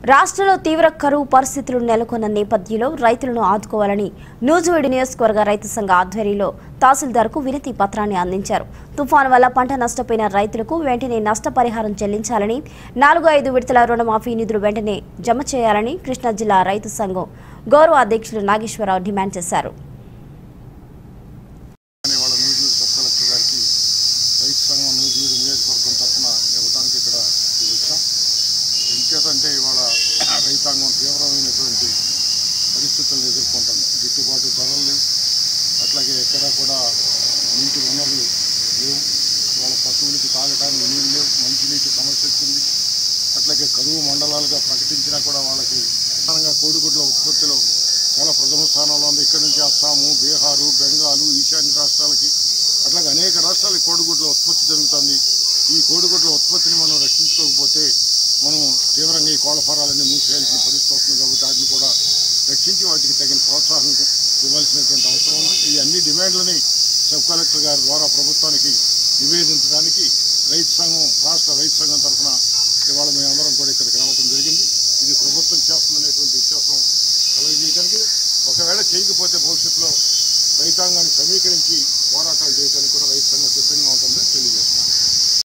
రాష్ట్రంలో తీవ్ర కరువు పరిస్థితులు నెలకొన్న నేపథ్యంలో రైతులను ఆదుకోవాలని నూజివీడు నియోజకవర్గ రైతు సంఘ ఆధ్వర్యంలో తహసీల్దార్కు వినతి పత్రాన్ని అందించారు తుఫాను వల్ల పంట నష్టపోయిన రైతులకు వెంటనే నష్టపరిహారం చెల్లించాలని నాలుగు ఐదు విడతల రుణమాఫీ నిధులు వెంటనే జమ చేయాలని కృష్ణా జిల్లా రైతు సంఘం గౌరవ అధ్యక్షులు నాగేశ్వరరావు డిమాండ్ చేశారు అని వాళ్ళ నూజివీడు సబ్ కలెక్టర్ గారికి రైతు సంఘం నూజివీడు నియోజకవర్గం తరఫున ఇవ్వడానికి ఇక్కడ వచ్చాం ఇంకేతంటే ఇవాళ రైతాంగం తీవ్రమైనటువంటి పరిస్థితులను ఎదుర్కొంటుంది గిట్టుబాటు ధరలు లేవు అట్లాగే ఎక్కడ కూడా నీటి వనరులు లేవు వాళ్ళ పశువులకి తాగడానికి నీళ్ళు లేవు మంచినీటి సమస్య వచ్చింది అట్లాగే కరువు మండలాలుగా ప్రకటించినా కూడా వాళ్ళకి ప్రధానంగా కోడిగుడ్ల ఉత్పత్తిలో చాలా ప్రథమ స్థానంలో ఉంది ఇక్కడ నుంచి అస్సాము బీహారు బెంగాలు ఈశాన్య రాష్ట్రాలకి అట్లాగే అనేక రాష్ట్రాలకి కోడిగుడ్ల ఉత్పత్తి జరుగుతుంది ఈ కోడిగుడ్ల ఉత్పత్తిని మనం రక్షించుకోకపోతే మనం తీవ్రంగా ఈ కోళ్ల ఫారాలన్నీ మూసేయాల్సిన పరిస్థితి వస్తుంది కాబట్టి వాటిని కూడా రక్షించి వాటికి తగిన ప్రోత్సాహం ఇవ్వాల్సినటువంటి అవసరం ఉంది ఈ అన్ని డిమాండ్లని సబ్ కలెక్టర్ గారి ద్వారా ప్రభుత్వానికి నివేదించడానికి రైతు సంఘం రాష్ట్ర రైతు సంఘం తరఫున ఇవాళ మేమందరం కూడా ఇక్కడికి రావడం జరిగింది ఇది ప్రభుత్వం చేస్తుందనేటువంటి విశ్వాసం కలగజేయడానికి ఒకవేళ చేయకపోతే భవిష్యత్తులో రైతాంగాన్ని సమీకరించి పోరాటాలు చేయడానికి కూడా రైతు సంఘం సిద్ధంగా ఉంటుందని తెలియజేస్తున్నాను